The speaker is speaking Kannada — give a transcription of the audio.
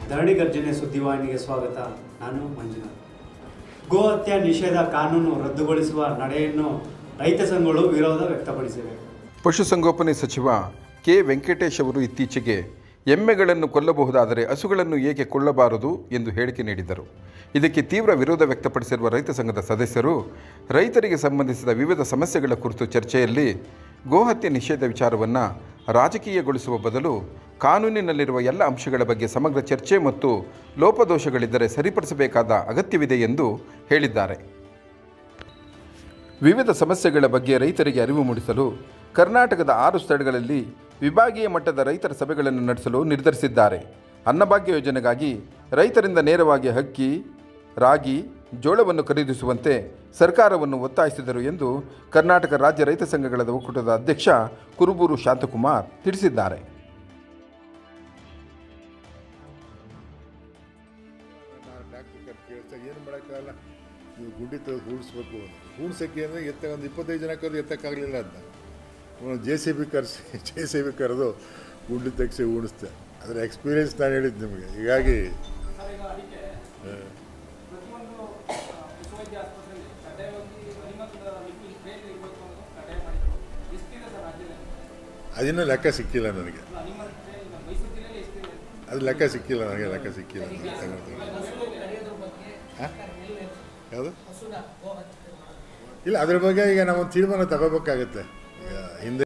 ಧರಣಿ ಗರ್ಜನೆ ಸುದ್ದಿವಾಹಿನಿಗೆ ಸ್ವಾಗತ ನಾನು ಮಂಜುನಾಥ್ ಗೋ ಹತ್ಯೆ ನಿಷೇಧ ಕಾನೂನು ರದ್ದುಗೊಳಿಸುವ ನಡೆಯನ್ನು ರೈತ ಸಂಘಗಳು ವಿರೋಧ ವ್ಯಕ್ತಪಡಿಸಿವೆ ಪಶುಸಂಗೋಪನೆ ಸಚಿವ ಕೆ ವೆಂಕಟೇಶ್ ಅವರು ಇತ್ತೀಚೆಗೆ ಎಮ್ಮೆಗಳನ್ನು ಕೊಲ್ಲಬಹುದಾದರೆ ಹಸುಗಳನ್ನು ಏಕೆ ಕೊಳ್ಳಬಾರದು ಎಂದು ಹೇಳಿಕೆ ನೀಡಿದ್ದರು ಇದಕ್ಕೆ ತೀವ್ರ ವಿರೋಧ ವ್ಯಕ್ತಪಡಿಸಿರುವ ರೈತ ಸಂಘದ ಸದಸ್ಯರು ರೈತರಿಗೆ ಸಂಬಂಧಿಸಿದ ವಿವಿಧ ಸಮಸ್ಯೆಗಳ ಕುರಿತು ಚರ್ಚೆಯಲ್ಲಿ ಗೋಹತ್ಯೆ ನಿಷೇಧ ವಿಚಾರವನ್ನು ರಾಜಕೀಯಗೊಳಿಸುವ ಬದಲು ಕಾನೂನಿನಲ್ಲಿರುವ ಎಲ್ಲ ಅಂಶಗಳ ಬಗ್ಗೆ ಸಮಗ್ರ ಚರ್ಚೆ ಮತ್ತು ಲೋಪದೋಷಗಳಿದ್ದರೆ ಸರಿಪಡಿಸಬೇಕಾದ ಅಗತ್ಯವಿದೆ ಎಂದು ಹೇಳಿದ್ದಾರೆ ವಿವಿಧ ಸಮಸ್ಯೆಗಳ ಬಗ್ಗೆ ರೈತರಿಗೆ ಅರಿವು ಮೂಡಿಸಲು ಕರ್ನಾಟಕದ ಆರು ಸ್ಥಳಗಳಲ್ಲಿ ವಿಭಾಗೀಯ ಮಟ್ಟದ ರೈತರ ಸಭೆಗಳನ್ನು ನಡೆಸಲು ನಿರ್ಧರಿಸಿದ್ದಾರೆ ಅನ್ನಭಾಗ್ಯ ಯೋಜನೆಗಾಗಿ ರೈತರಿಂದ ನೇರವಾಗಿ ಅಕ್ಕಿ ರಾಗಿ ಜೋಳವನ್ನು ಖರೀದಿಸುವಂತೆ ಸರ್ಕಾರವನ್ನು ಒತ್ತಾಯಿಸಿದರು ಎಂದು ಕರ್ನಾಟಕ ರಾಜ್ಯ ರೈತ ಸಂಘಗಳ ಒಕ್ಕೂಟದ ಅಧ್ಯಕ್ಷ ಕುರುಬೂರು ಶಾಂತಕುಮಾರ್ ತಿಳಿಸಿದ್ದಾರೆ ನಾನು ಡಾಕ್ಟ್ರ್ ಕರ್ ಕೇಳ್ತಾ ಏನು ಮಾಡೋಕ್ಕಾಗಲ್ಲ ನೀವು ಗುಂಡಿ ತೆಗೆದು ಹೂಡಿಸ್ಬೇಕು ಹೂಡ್ಸೋಕ್ಕೆ ಅಂದರೆ ಎತ್ತ ಒಂದು ಇಪ್ಪತ್ತೈದು ಜನ ಕರೆದು ಎತ್ತಕ್ಕಾಗಲಿಲ್ಲ ಅಂತ ಜೆ ಸಿ ಬಿ ಕರೆಸಿ ಜೆ ಸಿ ಬಿ ಕರೆದು ಗುಂಡಿ ತೆಗೆಸಿ ಹೂಡಿಸ್ತೆ ಅದರ ಎಕ್ಸ್ಪೀರಿಯೆನ್ಸ್ ನಾನು ಹೇಳಿದ್ದು ನಿಮಗೆ ಹೀಗಾಗಿ ಅದನ್ನು ಲೆಕ್ಕ ಸಿಕ್ಕಿಲ್ಲ ನನಗೆ ಅದು ಲೆಕ್ಕ ಸಿಕ್ಕಿಲ್ಲ ನನಗೆ ಲೆಕ್ಕ ಸಿಕ್ಕಿಲ್ಲ ನಾನು ತಗೊಳ್ತೀನಿ. ಹಾ? ಯಾವುದು ಇಲ್ಲ ಅದ್ರ ಬಗ್ಗೆ ಈಗ ನಾವೊಂದು ತೀರ್ಮಾನ ತಗೋಬೇಕಾಗತ್ತೆ ಈಗ ಹಿಂದೆ